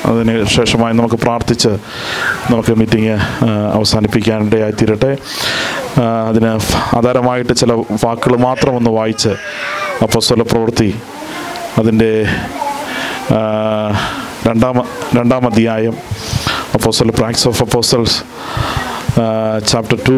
അതിന് ശേഷമായി നമുക്ക് പ്രാർത്ഥിച്ച് നമുക്ക് മീറ്റിംഗ് അവസാനിപ്പിക്കാനിടയായി തീരട്ടെ ആ, അതിന് ആധാരമായിട്ട് ചില വാക്കുകൾ മാത്രം ഒന്ന് വായിച്ച് അപ്പോസ്തല പ്രവൃത്തി അതിൻ്റെ ആ, രണ്ടാം രണ്ടാം അധ്യായം apostle praxis of apostles chapter two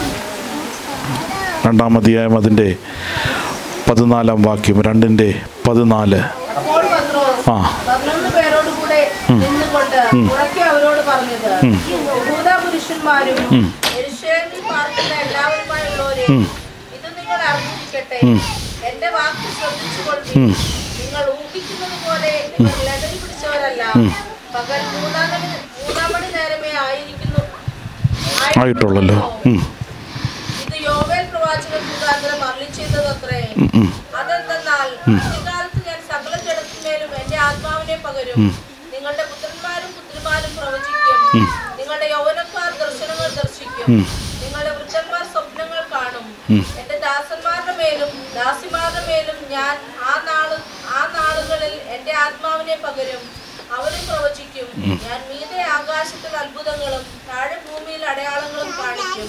രണ്ടാം അധ്യായം അതിൻ്റെ പതിനാലാം വാക്യം രണ്ടിൻ്റെ പതിനാല് അപ്പോൾ പത്രോസ് ആ. പതിനൊന്ന് പേരോട് കൂടെ നിന്നുകൊണ്ട് ഉറക്കെ അവരോട് പറഞ്ഞത് യഹൂദ പുരുഷന്മാരും യെരൂശലേമിൽ പാർക്കുന്ന എല്ലാവരുമായുള്ളവരെ ഇത് നിങ്ങൾ അറിഞ്ഞിരിക്കട്ടെ എന്റെ വാക്ക് ശ്രദ്ധിച്ചുകൊള്ളു നിങ്ങൾ ഊഹിക്കുന്നത് പോലെ നിങ്ങൾ ലഹരി പിടിച്ചവരല്ല പകൽ മൂന്നാം മണി മൂന്നാം മണി നേരമേ ആയിരിക്കുന്നു ആയിട്ടുള്ളല്ലോ ഉം. ഇത് യോവേൽ പ്രവാചകൻ മുഖാന്തരം അരുളി ചെയ്തതത്രേ അതെന്തെന്നാൽ അന്ത്യകാലത്ത് ഞാൻ സകല ജഡത്തിന്മേലും എന്റെ ആത്മാവിനെ പകരും നിങ്ങളുടെ പുത്രന്മാരും പുത്രിമാരും പ്രവചിക്കും നിങ്ങളുടെ യൗവനക്കാർ ദർശനങ്ങൾ ദർശിക്കും നിങ്ങളുടെ വൃദ്ധന്മാർ സ്വപ്നങ്ങൾ കാണും എന്റെ ദാസന്മാരുടെ മേലും ദാസിമാരുടെ മേലും ഞാൻ ആ നാള് ആ നാളുകളിൽ എന്റെ ആത്മാവിനെ പകരും അവരും പ്രവചിക്കും ഞാൻ മീതെ ആകാശത്തിൽ അത്ഭുതങ്ങളും താഴെ ഭൂമിയിൽ അടയാളങ്ങളും കാണിക്കും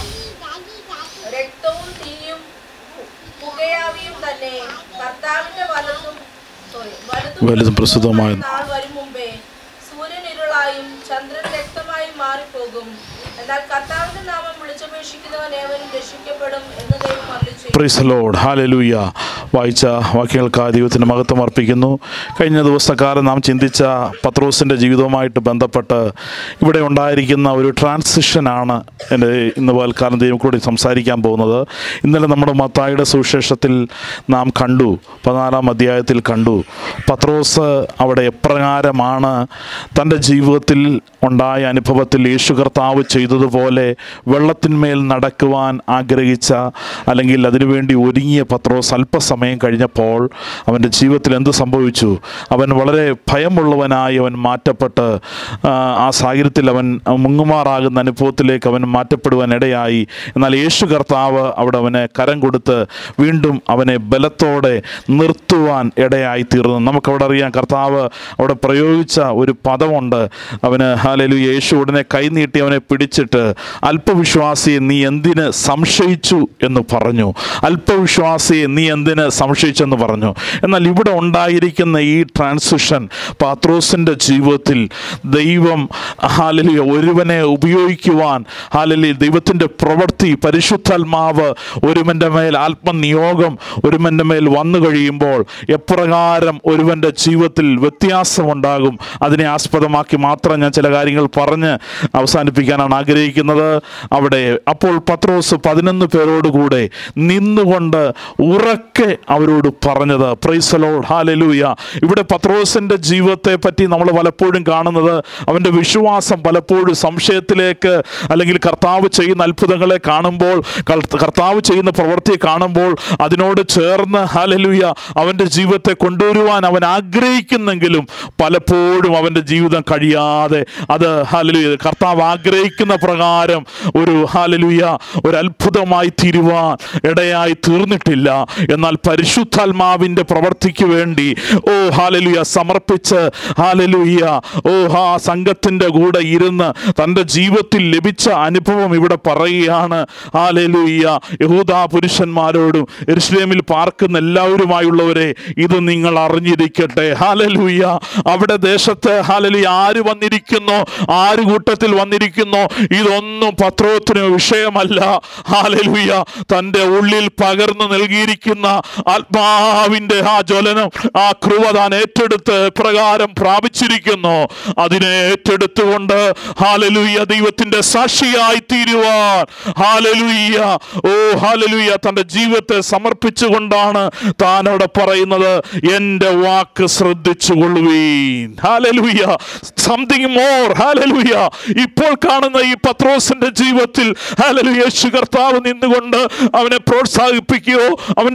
രക്തവും തീയും പു- പുകയാവിയും തന്നെ കർത്താവിന്റെ വലതും sorry, വലുതും പ്രസിദ്ധവുമായ നാൾ വരും മുമ്പേ സൂര്യൻ ഇരുളായും ചന്ദ്രൻ രക്തമായും മാറിപ്പോകും എന്നാൽ കർത്താവിന്റെ നാമം വിളിച്ചപേക്ഷിക്കുന്നവൻ ഏവനും രക്ഷിക്കപ്പെടും എന്ന് ദൈവം അരുളിച്ചെയ്യും പ്രൈസ് ലോഡ് ഹാലലൂയ വായിച്ച വാക്യങ്ങൾക്ക് ദൈവത്തിന് മഹത്വം അർപ്പിക്കുന്നു കഴിഞ്ഞ ദിവസക്കാലം നാം ചിന്തിച്ച പത്രോസിൻ്റെ ജീവിതവുമായിട്ട് ബന്ധപ്പെട്ട് ഇവിടെ ഉണ്ടായിരിക്കുന്ന ഒരു ട്രാൻസിഷനാണ് എൻ്റെ ഇന്ന് പൽക്കാലം ദൈവം കൂടി സംസാരിക്കാൻ പോകുന്നത് ഇന്നലെ നമ്മുടെ മത്തായിയുടെ സുവിശേഷത്തിൽ നാം കണ്ടു പതിനാലാം അധ്യായത്തിൽ കണ്ടു പത്രോസ് അവിടെ എപ്രകാരമാണ് തൻ്റെ ജീവിതത്തിൽ ഉണ്ടായ അനുഭവത്തിൽ യേശു കർത്താവ് ചെയ്തതുപോലെ വെള്ളത്തിന്മേൽ നടക്കുവാൻ ആഗ്രഹിച്ച അല്ലെങ്കിൽ അതിനുവേണ്ടി ഒരുങ്ങിയ പത്രോസ് അല്പസമയം കഴിഞ്ഞപ്പോൾ അവൻ്റെ ജീവിതത്തിൽ എന്ത് സംഭവിച്ചു അവൻ വളരെ ഭയമുള്ളവനായി അവൻ മാറ്റപ്പെട്ട് ആ, ആ സാഹചര്യത്തിൽ അവൻ മുങ്ങുമാറാകുന്ന അനുഭവത്തിലേക്ക് അവൻ മാറ്റപ്പെടുവാൻ ഇടയായി എന്നാൽ യേശു കർത്താവ് അവിടെ അവനെ കരം കൊടുത്ത് വീണ്ടും അവനെ ബലത്തോടെ നിർത്തുവാൻ ഇടയായി തീർന്നു നമുക്കവിടെ അറിയാം കർത്താവ് അവിടെ പ്രയോഗിച്ച ഒരു പദമുണ്ട് അവന് ഹാലലു യേശു ഉടനെ കൈനീട്ടി അവനെ പിടിച്ചിട്ട് അല്പവിശ്വാസിയെ നീ എന്തിന് സംശയിച്ചു എന്ന് പറഞ്ഞു അല്പവിശ്വാസിയെ നീ എന്തിന് സംശയിച്ചെന്ന് പറഞ്ഞു എന്നാൽ ഇവിടെ ഉണ്ടായിരിക്കുന്ന ഈ ട്രാൻസിഷൻ പാത്രോസിൻ്റെ ജീവിതത്തിൽ ദൈവം ഹാലലി ഒരുവനെ ഉപയോഗിക്കുവാൻ ഹാലലി ദൈവത്തിൻ്റെ പ്രവൃത്തി പരിശുദ്ധാത്മാവ് ഒരുവൻ്റെ മേൽ ആത്മനിയോഗം ഒരുവൻ്റെ മേൽ വന്നു കഴിയുമ്പോൾ എപ്രകാരം ഒരുവൻ്റെ ജീവിതത്തിൽ വ്യത്യാസമുണ്ടാകും അതിനെ ആസ്പദമാക്കി മാത്രം ഞാൻ ചില കാര്യങ്ങൾ പറഞ്ഞ് അവസാനിപ്പിക്കാനാണ് ആഗ്രഹിക്കുന്നത് അവിടെ അപ്പോൾ പത്രോസ് പതിനൊന്ന് പേരോടുകൂടെ നിന്നുകൊണ്ട് ഉറക്കെ അവരോട് പറഞ്ഞത് പ്രൈസലോഡ് ഹാലലൂയ ഇവിടെ പത്രോസിൻ്റെ ജീവിതത്തെ പറ്റി നമ്മൾ പലപ്പോഴും കാണുന്നത് അവൻ്റെ വിശ്വാസം പലപ്പോഴും സംശയത്തിലേക്ക് അല്ലെങ്കിൽ കർത്താവ് ചെയ്യുന്ന അത്ഭുതങ്ങളെ കാണുമ്പോൾ കർ- കർത്താവ് ചെയ്യുന്ന പ്രവൃത്തിയെ കാണുമ്പോൾ അതിനോട് ചേർന്ന് ഹാലലൂയ അവൻ്റെ ജീവിതത്തെ കൊണ്ടുവരുവാൻ അവൻ ആഗ്രഹിക്കുന്നെങ്കിലും പലപ്പോഴും അവൻ്റെ ജീവിതം കഴിയാതെ അത് ഹാലലൂയ കർത്താവ് ആഗ്രഹിക്കുന്ന പ്രകാരം ഒരു ഹാലലൂയ ഒരു അത്ഭുതമായി തീരുവാൻ ഇടയായി തീർന്നിട്ടില്ല എന്നാൽ പരിശുദ്ധാത്മാവിൻ്റെ പ്രവൃത്തിക്ക് വേണ്ടി ഓ ഹാലലുയ സമർപ്പിച്ച് ഹാലലുയ ഓ ഹാ സംഘത്തിൻ്റെ കൂടെ ഇരുന്ന് തൻ്റെ ജീവിതത്തിൽ ലഭിച്ച അനുഭവം ഇവിടെ പറയുകയാണ് ഹാലലുയ്യ യഹൂദാ പുരുഷന്മാരോടും എരുസലേമിൽ പാർക്കുന്ന എല്ലാവരുമായുള്ളവരെ ഇത് നിങ്ങൾ അറിഞ്ഞിരിക്കട്ടെ ഹാലലുയ്യ അവിടെ ദേശത്ത് ഹാലലുയ ആര് വന്നിരിക്കുന്നോ ആര് കൂട്ടത്തിൽ വന്നിരിക്കുന്നോ ഇതൊന്നും പത്രോത്തിന് വിഷയമല്ല ഹാലലുയ്യ തൻ്റെ ഉള്ളിൽ പകർന്നു നൽകിയിരിക്കുന്ന ആത്മാവിൻ്റെ ആ ജ്വലനം ആ കൃപ താൻ ഏറ്റെടുത്ത് പ്രകാരം പ്രാപിച്ചിരിക്കുന്നു അതിനെ ഏറ്റെടുത്തുകൊണ്ട് ഹാലലുയ്യ ദൈവത്തിന്റെ സാക്ഷിയായി തീരുവാൻ ഹാലലുയ്യ ഓ ഹാലലുയ്യ തൻ്റെ ജീവിതത്തെ സമർപ്പിച്ചുകൊണ്ടാണ് താൻ അവിടെ പറയുന്നത് എൻ്റെ വാക്ക് ശ്രദ്ധിച്ചു കൊള്ളുവീൻ ഹാലലുയ്യ സംതിങ് മോർ ഹാലലുയ്യ ഇപ്പോൾ കാണുന്ന ഈ പത്രോസിന്റെ ജീവിതത്തിൽ ഹാലലുയ്യ യേശു കർത്താവ് നിന്നുകൊണ്ട് അവനെ പ്രോത്സാഹിപ്പിക്കുകയോ അവന്റെ കരത്തെ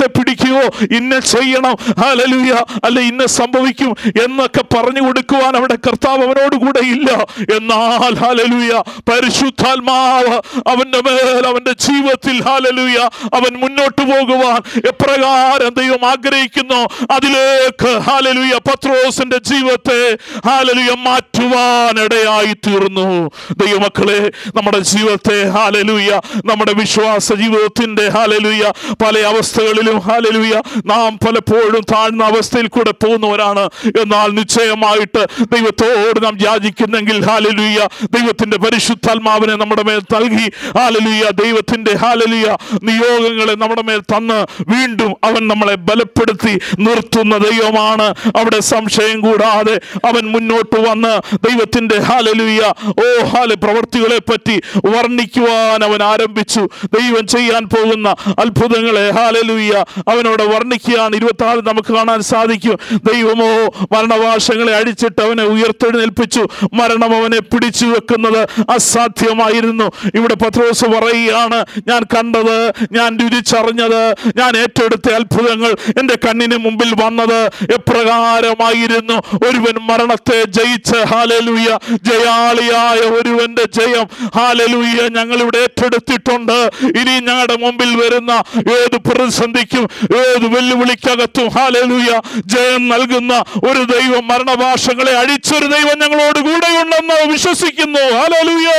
പിടിക്കുകയോ ഇന്ന ചെയ്യണം ഹാലലുയ അല്ല ഇന്ന സംഭവിക്കും എന്നൊക്കെ പറഞ്ഞു കൊടുക്കുവാൻ അവിടെ കർത്താവ് അവനോട് കൂടെ ഇല്ല എന്നാൽ ഹാലലുയ പരിശുദ്ധാത്മാവ് അവന്റെ മേൽ അവന്റെ ജീവിതത്തിൽ ഹാലലുയ അവൻ മുന്നോട്ട് പോകുവാൻ എപ്രകാരം ദൈവം ആഗ്രഹിക്കുന്നു അതിലേക്ക് ഹാലലുയ പത്രോസിന്റെ ജീവിതത്തെ ഹാലലുയ മാറ്റുവാൻ ഇടയായി തീർന്നു ദൈവമക്കളെ നമ്മുടെ ജീവിതത്തെ ഹാലലുയ നമ്മുടെ വിശ്വാസ ജീവിതത്തിന്റെ ഹാലലുയ പല അവസ്ഥകളിലും ഹാലലുയ നാം പലപ്പോഴും താഴ്ന്ന അവസ്ഥയിൽ കൂടെ പോകുന്നവരാണ് എന്നാൽ നിശ്ചയമായിട്ട് ദൈവത്തോട് നാം യാചിക്കുന്നെങ്കിൽ ഹാലലുയ ദൈവത്തിന്റെ പരിശുദ്ധാത്മാവിനെ നമ്മുടെ മേൽ നൽകി ഹാലലുയ ദൈവത്തിന്റെ ഹാലലുയ നിയോഗങ്ങളെ നമ്മുടെ മേൽ തന്ന് വീണ്ടും അവൻ നമ്മളെ ബലപ്പെടുത്തി നിർത്തുന്ന ദൈവമാണ് അവിടെ സംശയം കൂടാതെ അവൻ മുന്നോട്ട് വന്ന് ദൈവത്തിന്റെ ഹാലലുയ ഓ ഹാല പ്രവർത്തികളെ പറ്റി വർണ്ണിക്കുവാൻ അവൻ ആരംഭിച്ചു ദൈവം ചെയ്യാൻ പോകുന്ന അത്ഭുതങ്ങളെ ഹാലലുയ അവനോട് വർണ്ണിക്കുകയാണ് ഇരുപത്തി ആറ് നമുക്ക് കാണാൻ സാധിക്കും ദൈവമോ മരണവാശങ്ങളെ അടിച്ചിട്ട് അവനെ ഉയർത്തെഴുന്നേൽപ്പിച്ചു മരണം അവനെ പിടിച്ചു വെക്കുന്നത് അസാധ്യമായിരുന്നു ഇവിടെ പത്രോസ് പറയുകയാണ് ഞാൻ കണ്ടത് ഞാൻ രുചിച്ചറിഞ്ഞത് ഞാൻ ഏറ്റെടുത്ത അത്ഭുതങ്ങൾ എൻ്റെ കണ്ണിന് മുമ്പിൽ വന്നത് എപ്രകാരമായിരുന്നു ഒരുവൻ മരണത്തെ ജയിച്ച് ഹാലലുയ ജയാളിയായ ഒരുവന്റെ ജയം ഹാലലുയ ഞങ്ങൾ ഇവിടെ ഏറ്റെടുത്തിട്ടുണ്ട് ഇനി ഞങ്ങളുടെ മുമ്പിൽ വരുന്ന ഏത് പ്രതിസന്ധിക്കും ഏത് വെല്ലുവിളിക്കകത്തും ഹാലലുയ ജയം നൽകുന്ന ഒരു ദൈവം മരണഭാഷങ്ങളെ അഴിച്ചൊരു ദൈവം ഞങ്ങളോട് കൂടെയുണ്ടെന്ന് വിശ്വസിക്കുന്നു ഹാലലുയ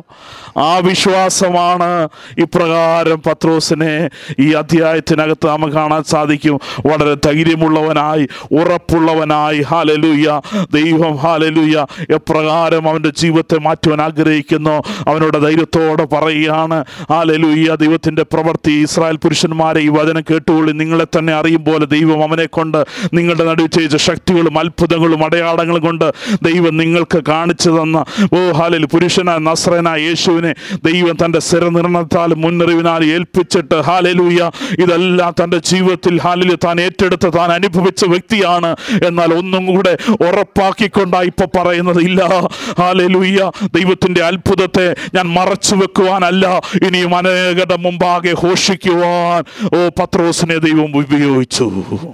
ആ വിശ്വാസമാണ് ഇപ്രകാരം പത്രോസിനെ ഈ അധ്യായത്തിനകത്ത് നമുക്ക് കാണാൻ സാധിക്കും വളരെ ധൈര്യമുള്ളവനായി ഉറപ്പുള്ളവനായി ഹാലലൂയ ദൈവം ഹാലലൂയ എപ്രകാരം അവൻ്റെ ജീവിതത്തെ മാറ്റുവാൻ ആഗ്രഹിക്കുന്നു അവനോട് ധൈര്യത്തോടെ പറയുകയാണ് ഹാലലൂയ ദൈവത്തിൻ്റെ പ്രവൃത്തി ഇസ്രായേൽ പുരുഷന്മാരെ ഈ വചനം കേട്ടുകൊള്ളി നിങ്ങളെ തന്നെ അറിയും പോലെ ദൈവം അവനെ കൊണ്ട് നിങ്ങളുടെ നടുവ് ചെയ്ത ശക്തികളും അത്ഭുതങ്ങളും അടയാളങ്ങളും കൊണ്ട് ദൈവം നിങ്ങൾക്ക് കാണിച്ചു തന്ന ഓ ഹാലൽ പുരുഷനായ നസ്രനായ യേശുവിനെ ദൈവം തൻ്റെ സ്ഥിരനിർണത്താൽ മുന്നറിവിനാൽ ഏൽപ്പിച്ചിട്ട് ഹാലലൂയ ഇതെല്ലാം തൻ്റെ ജീവിതത്തിൽ ഹാലില് താൻ ഏറ്റെടുത്ത് താൻ അനുഭവിച്ച വ്യക്തിയാണ് എന്നാൽ ഒന്നും കൂടെ ഉറപ്പാക്കിക്കൊണ്ടാ ഇപ്പൊ പറയുന്നത് ഇല്ല ഹാലലൂയ ദൈവത്തിന്റെ അത്ഭുതത്തെ ഞാൻ മറച്ചു വെക്കുവാനല്ല ഇനിയും അനേകരുടെ മുമ്പാകെ ഘോഷിക്കുവാൻ ഓ പത്രോസിനെ ദൈവം ഉപയോഗിച്ചു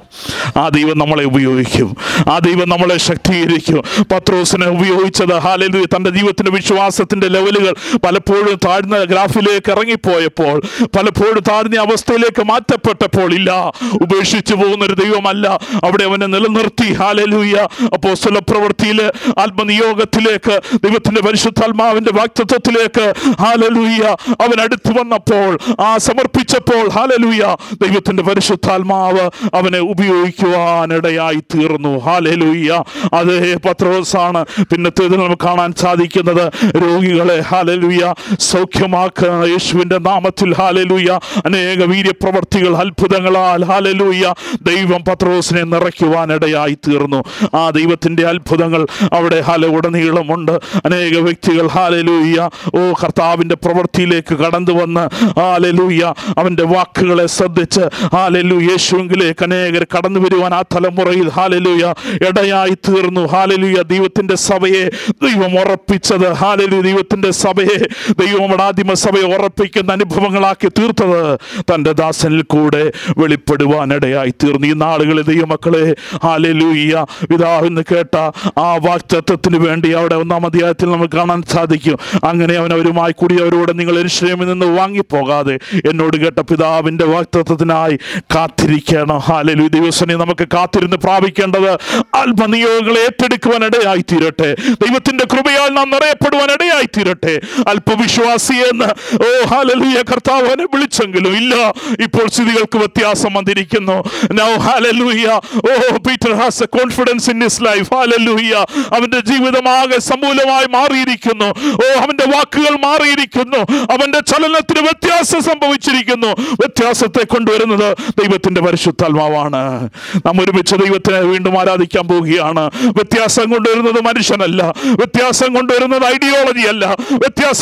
ആ ദൈവം നമ്മളെ ഉപയോഗിക്കും ആ ദൈവം നമ്മളെ ശക്തീകരിക്കും പത്രോസിനെ ഉപയോഗിച്ചത് ഹാലലൂയ തൻ്റെ ജീവിതത്തിന്റെ വിശ്വാസത്തിന്റെ ലെവലുകൾ പലപ്പോഴും താഴ്ന്ന ഗ്രാഫിലേക്ക് ഇറങ്ങിപ്പോയപ്പോൾ പലപ്പോഴും താഴ്ന്ന അവസ്ഥയിലേക്ക് മാറ്റപ്പെട്ടപ്പോൾ ഇല്ല ഉപേക്ഷിച്ചു പോകുന്ന ഒരു ദൈവമല്ല അവിടെ അവനെ നിലനിർത്തി ഹാലലൂയ അപ്പോ പ്രവൃത്തിയിൽ ആത്മനിയോഗത്തിലേക്ക് ദൈവത്തിന്റെ പരിശുദ്ധാത്മാവിന്റെ വാക്തത്വത്തിലേക്ക് ഹാലലൂയ അവൻ അടുത്തു വന്നപ്പോൾ ആ സമർപ്പിച്ചപ്പോൾ ഹാലലൂയ ദൈവത്തിന്റെ പരിശുദ്ധാത്മാവ് അവനെ ഉപയോഗിക്കുവാനിടയായി തീർന്നു ഹാലലൂയ അതേ പത്രോസാണ് പിന്നത്തേത് നമുക്ക് കാണാൻ സാധിക്കുന്നത് രോഗികളെ ഹാലലൂയ സൗഖ്യമാക്കുന്ന യേശുവിന്റെ നാമത്തിൽ ഹാലലൂയ അനേക വീര്യപ്രവർത്തികൾ അത്ഭുതങ്ങളാൽ ഹാലലൂയ ദൈവം പത്രോസിനെ നിറയ്ക്കുവാനിടയായി തീർന്നു ആ ദൈവത്തിന്റെ അത്ഭുതങ്ങൾ അവിടെ ഹാല ഉടനീളമുണ്ട് അനേക വ്യക്തികൾ ഹാലലൂയ ഓ കർത്താവിന്റെ പ്രവൃത്തിയിലേക്ക് കടന്നു വന്ന് ഹാലലൂയ അവന്റെ വാക്കുകളെ ശ്രദ്ധിച്ച് ഹാലലു യേശുവിലേക്ക് അനേകർ കടന്നു വരുവാൻ ആ തലമുറയിൽ ഹാലലൂയ ഇടയായി തീർന്നു ഹാലലൂയ ദൈവത്തിന്റെ സഭയെ ദൈവം ഉറപ്പിച്ചത് ഹാലലു ദൈവത്തിന്റെ സഭയെ ദൈവം അവിടെ ആദിമ സഭയെ ഉറപ്പിക്കുന്ന അനുഭവങ്ങളാക്കി തീർത്തത് തൻ്റെ ദാസനിൽ കൂടെ വെളിപ്പെടുവാനിടയായി തീർന്നു ഈ നാളുകളിൽ ദൈവമക്കളെ ഹാലലൂയ്യ പിതാവെന്ന് കേട്ട ആ വാക്തത്വത്തിന് വേണ്ടി അവിടെ ഒന്നാം അധ്യായത്തിൽ നമുക്ക് കാണാൻ സാധിക്കും അങ്ങനെ അവൻ അവരുമായി കൂടി അവരോട് നിങ്ങൾ എരിശ്രമിൽ നിന്ന് വാങ്ങിപ്പോകാതെ എന്നോട് കേട്ട പിതാവിൻ്റെ വാക്തത്വത്തിനായി കാത്തിരിക്കണം ഹാലലു ദിവസനെ നമുക്ക് കാത്തിരുന്ന് പ്രാപിക്കേണ്ടത് അല്പനിയോഗങ്ങളെ ഏറ്റെടുക്കുവാൻ ഇടയായി തീരട്ടെ ദൈവത്തിന്റെ കൃപയാൽ നാം നിറയപ്പെടുവാൻ ഇടയായി തീരട്ടെ അല്പവിശ്വാസി എന്ന് ഓ ഹാലലുയ കർത്താവ് അവനെ വിളിച്ചെങ്കിലും ഇല്ല ഇപ്പോൾ സ്ഥിതികൾക്ക് വ്യത്യാസം വന്നിരിക്കുന്നു now hallelujah oh Peter has a confidence in his life hallelujah അവന്റെ ജീവിതമാകെ സമൂലമായി മാറിയിരിക്കുന്നു ഓ അവന്റെ വാക്കുകൾ മാറിയിരിക്കുന്നു അവന്റെ ചലനത്തിന് വ്യത്യാസം സംഭവിച്ചിരിക്കുന്നു വ്യത്യാസത്തെ കൊണ്ടുവരുന്നത് ദൈവത്തിന്റെ പരിശുദ്ധാത്മാവാണ് നാം ഒരുമിച്ച് ദൈവത്തിനെ വീണ്ടും ആരാധിക്കാൻ പോവുകയാണ് വ്യത്യാസം കൊണ്ടുവരുന്നത് മനുഷ്യനല്ല വ്യത്യാസം കൊണ്ടുവരുന്നത് ഐഡിയോളജി അല്ല വ്യത്യാസം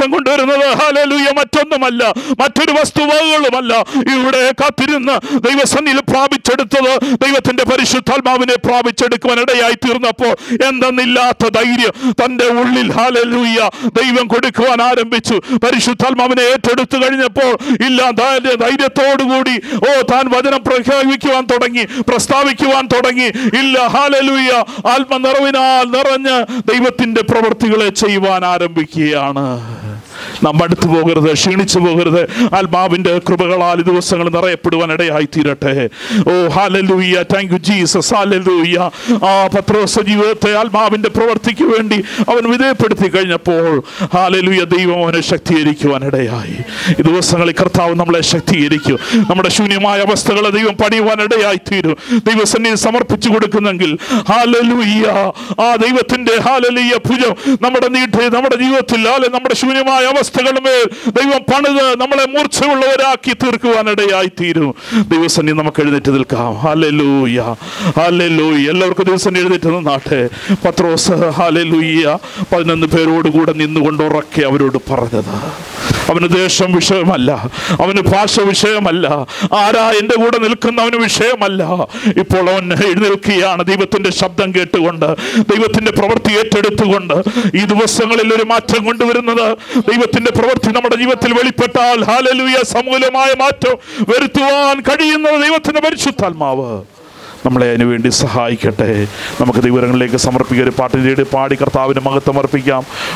മാറ്റം കൊണ്ടുവരുന്നത് ഹാലലൂയ മറ്റൊന്നുമല്ല മറ്റൊരു വസ്തുവകകളുമല്ല ഇവിടെ കാത്തിരുന്ന് ദൈവസന്നിധിയിൽ പ്രാപിച്ചെടുത്തത് ദൈവത്തിന്റെ പരിശുദ്ധാത്മാവിനെ പ്രാപിച്ചെടുക്കുവാൻ ഇടയായി തീർന്നപ്പോൾ എന്തെന്നില്ലാത്ത ധൈര്യം തന്റെ ഉള്ളിൽ ഹാലലൂയ ദൈവം കൊടുക്കുവാൻ ആരംഭിച്ചു പരിശുദ്ധാത്മാവിനെ ഏറ്റെടുത്തു കഴിഞ്ഞപ്പോൾ ഇല്ല ധൈര്യ- ധൈര്യത്തോടുകൂടി ഓ താൻ വചനം പ്രഖ്യാപിക്കുവാൻ തുടങ്ങി പ്രസ്താവിക്കുവാൻ തുടങ്ങി ഇല്ല ഹാലലൂയ ആത്മനിറവിനാൽ നിറഞ്ഞ് ദൈവത്തിന്റെ പ്രവൃത്തികളെ ചെയ്യുവാൻ ആരംഭിക്കുകയാണ് നാം അടുത്തു പോകരുത് ക്ഷീണിച്ചു പോകരുത് ആത്മാവിന്റെ കൃപകളാൽ ഈ ദിവസങ്ങൾ നിറയപ്പെടുവാൻ ഇടയായി തീരട്ടെ oh hallelujah thank you Jesus hallelujah ആ പത്രോസ ജീവിതത്തെ ആത്മാവിന്റെ പ്രവർത്തിക്ക് വേണ്ടി അവൻ വിധേയപ്പെടുത്തി കഴിഞ്ഞപ്പോൾ ഹാലലൂയ ദൈവം അവനെ ശക്തീകരിക്കുവാൻ ഇടയായി ഈ ദിവസങ്ങളിൽ കർത്താവ് നമ്മളെ ശക്തീകരിക്കും നമ്മുടെ ശൂന്യമായ അവസ്ഥകളെ ദൈവം പണിയുവാൻ ഇടയായി തീരും ദൈവസന്നിധി സമർപ്പിച്ചു കൊടുക്കുന്നെങ്കിൽ ഹാലലൂയ ആ ദൈവത്തിന്റെ ഹാലലൂയ ഭുജം നമ്മുടെ നീട്ടി നമ്മുടെ ജീവിതത്തിൽ ഹാലെ നമ്മുടെ ശൂന്യമായ അവസ്ഥകളുമേൽ ദൈവം പണിത് നമ്മളെ മൂർച്ചയുള്ളവരാക്കി തീർക്കുവാനിടയായി തീരും ദൈവസന്നി നമുക്ക് എഴുന്നേറ്റ് നിൽക്കാം ഹാലലൂയ ഹാലലൂയ എല്ലാവർക്കും ദിവസം എഴുന്നേറ്റ് നിന്നാട്ടെ പത്രോസ് ഹാലലൂയ പതിനൊന്ന് പേരോട് കൂടെ നിന്നുകൊണ്ട് ഉറക്കെ അവരോട് പറഞ്ഞത് അവന് ദേശം വിഷയമല്ല അവന് ഭാഷ വിഷയമല്ല ആരാ എൻ്റെ കൂടെ നിൽക്കുന്നവന് വിഷയമല്ല ഇപ്പോൾ അവൻ എഴുന്നേൽക്കുകയാണ് ദൈവത്തിന്റെ ശബ്ദം കേട്ടുകൊണ്ട് ദൈവത്തിന്റെ പ്രവൃത്തി ഏറ്റെടുത്തുകൊണ്ട് ഈ ദിവസങ്ങളിൽ ഒരു മാറ്റം കൊണ്ടുവരുന്നത് ദൈവത്തിന്റെ പ്രവൃത്തി നമ്മുടെ ജീവിതത്തിൽ വെളിപ്പെട്ടാൽ ഹാലലുയ സമൂലമായ മാറ്റം വരുത്തുവാൻ കഴിയുന്നത് ദൈവത്തിന്റെ പരിശുദ്ധാത്മാവ് നമ്മളെ അതിനു വേണ്ടി സഹായിക്കട്ടെ നമുക്ക് ദൈവങ്ങളിലേക്ക് സമർപ്പിക്കുക ഒരു പാട്ടിൻ്റെ പാടി കർത്താവിന് മഹത്വം അർപ്പിക്കാം